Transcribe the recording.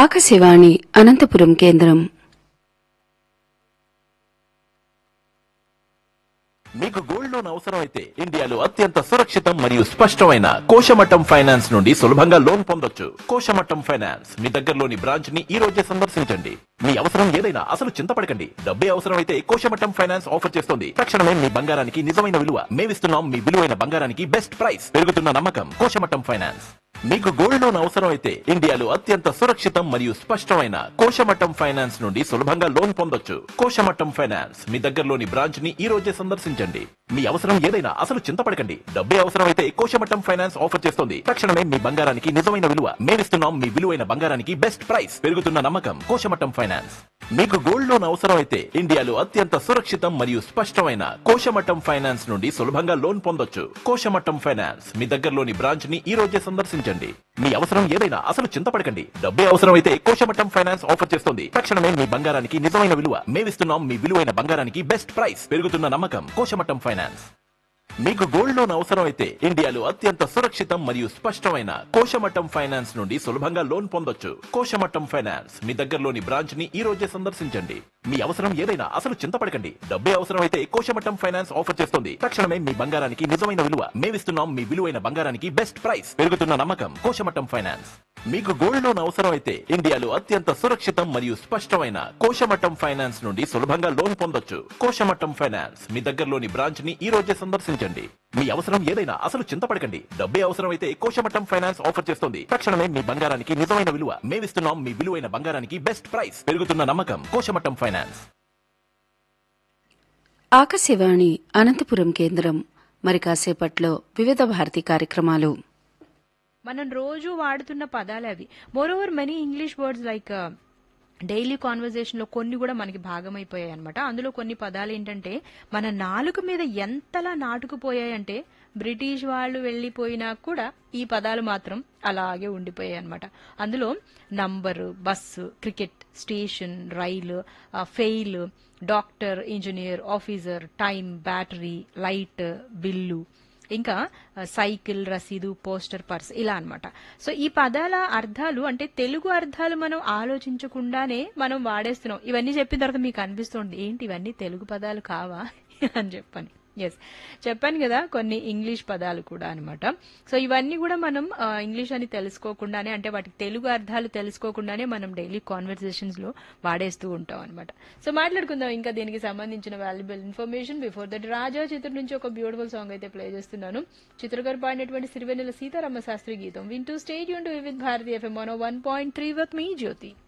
ఆకాశవాణి అనంతపురం కేంద్రం మీకు gold loan అవసరం అయితే ఇండియాలో అత్యంత సురక్షితం మరియు స్పష్టమైన కోశమట్టం ఫైనాన్స్ నుండి సులభంగా లోన్ పొందొచ్చు కోశమట్టం ఫైనాన్స్ మీ దగ్గరలోని బ్రాంచ్ ని ఈ రోజే సందర్శించండి మీ అవసరం ఏదైనా అసలు చింతపడకండి డబ్బే అవసరం అయితే కోశమట్టం ఫైనాన్స్ ఆఫర్ చేస్తుంది తక్షణమే మీ బంగారానికి నిజమైన విలువ మేమిస్తున్నాం మీ విలువైన బంగారానికి బెస్ట్ ప్రైస్ పెరుగుతున్న నమ్మకం కోశమట్టం ఫైనాన్స్ మీకు గోల్డ్ లోన్ అవసరం అయితే ఇండియాలో అత్యంత సురక్షితం మరియు స్పష్టమైన కోశమట్టం ఫైనాన్స్ నుండి సులభంగా లోన్ పొందొచ్చు కోశమట్టం ఫైనాన్స్ మీ దగ్గరలోని బ్రాంచ్ ని ఈ రోజే సందర్శించండి మీ అవసరం ఏదైనా అసలు చింతపడకండి డబ్బే అవసరం అయితే కోశమట్టం ఫైనాన్స్ ఆఫర్ చేస్తుంది తక్షణమే మీ బంగారానికి నిజమైన విలువ మేమిస్తున్నాం మీ విలువైన బంగారానికి బెస్ట్ ప్రైస్ పెరుగుతున్న నమ్మకం కోశమట్టం ఫైనాన్స్ మీకు గోల్డ్ లోన్ అవసరం అయితే ఇండియాలో అత్యంత సురక్షితం మరియు స్పష్టమైన కోశమట్టం ఫైనాన్స్ నుండి సులభంగా లోన్ పొందొచ్చు కోశమట్టం ఫైనాన్స్ మీ దగ్గరలోని బ్రాంచ్ ని ఈ రోజే సందర్శించండి మీ అవసరం ఏదైనా అసలు చింతపడకండి డబ్బే అవసరం అయితే కోశమట్టం ఫైనాన్స్ ఆఫర్ చేస్తుంది తక్షణమే మీ బంగారానికి నిజమైన విలువ మేమిస్తున్నాం మీ విలువైన బంగారానికి బెస్ట్ ప్రైస్ పెరుగుతున్న నమ్మకం కోశమట్టం ఫైనాన్స్ మీకు గోల్డ్ లోన్ అవసరం అయితే ఇండియాలో అత్యంత సురక్షితం మరియు స్పష్టమైన కోశమట్టం ఫైనాన్స్ నుండి సులభంగా లోన్ పొందొచ్చు కోశమట్టం ఫైనాన్స్ మీ దగ్గరలోని బ్రాంచ్ ని ఈ రోజే సందర్శించండి మీ అవసరం ఏదైనా అసలు చింతపడకండి డబ్బే అవసరం అయితే కోశమట్టం ఫైనాన్స్ ఆఫర్ చేస్తుంది తక్షణమే మీ బంగారానికి నిజమైన విలువ మేమిస్తున్నాం మీ విలువైన బంగారానికి బెస్ట్ ప్రైస్ పెరుగుతున్న నమ్మకం కోశమట్టం ఫైనాన్స్ మీకు గోల్డ్ లోన్ అవసరం అయితే ఇండియాలో అత్యంత సురక్షితం మరియు స్పష్టమైన కోశమట్టం ఫైనాన్స్ నుండి సులభంగా లోన్ పొందొచ్చు కోశమట్టం ఫైనాన్స్ మీ దగ్గరలోని బ్రాంచ్ ని ఈ రోజే సందర్శించండి మీ అవసరం ఏదైనా అసలు చింతపడకండి డబ్బే అవసరం అయితే కోశమట్టం ఫైనాన్స్ ఆఫర్ చేస్తుంది తక్షణమే మీ బంగారానికి నిజమైన విలువ మేమిస్తున్నాం మీ విలువైన బంగారానికి బెస్ట్ ప్రైస్ పెరుగుతున్న నమ్మకం కోశమట్టం ఫైనాన్స్ ఆకాశవాణి అనంతపురం కేంద్రం మరి కాసేపట్లో వివిధ భారతి కార్యక్రమాలు మనం రోజు వాడుతున్న పదాలు అవి moreover many English words like daily conversation లో కొన్ని కూడా మనకి భాగమైపోయాయి అనమాట అందులో కొన్ని పదాలు ఏంటంటే మన నాలుక మీద ఎంతలా నాటుకుపోయాయి అంటే బ్రిటిష్ వాళ్ళు వెళ్ళిపోయినా కూడా ఈ పదాలు మాత్రం అలాగే ఉండిపోయాయి అనమాట అందులో number bus cricket station rail fail doctor engineer officer time battery light bill ఇంకా ఆ, సైకిల్ రసీదు పోస్టర్ పర్స్ ఇలా అన్నమాట సో ఈ పదాల అర్థాలు అంటే తెలుగు అర్థాలు మనం ఆలోచించకుండానే మనం వాడేస్తున్నాం ఇవన్నీ చెప్పిన తర్వాత మీకు అనిపిస్తుంది ఏంటి ఇవన్నీ తెలుగు పదాలు కావా అని చెప్పని ఎస్ చెప్పాను కదా కొన్ని ఇంగ్లీష్ పదాలు కూడా అనమాట సో ఇవన్నీ కూడా మనం ఆ, ఇంగ్లీష్ అని తెలుసుకోకుండానే అంటే వాటికి తెలుగు అర్థాలు తెలుసుకోకుండానే మనం డైలీ కాన్వర్సేషన్స్ లో వాడేస్తూ ఉంటాం అనమాట సో మాట్లాడుకుందాం ఇంకా దీనికి సంబంధించిన valuable information before that Raja చిత్రం నుంచి ఒక బ్యూటిఫుల్ సాంగ్ అయితే ప్లే చేస్తున్నాను చిత్రగారు పాడినటువంటి సిరివెన్నెల సీతారామ శాస్త్రి గీతం వింటూ స్టేట్ యూన్ to with Bharatiya FM one point three with me Jyothi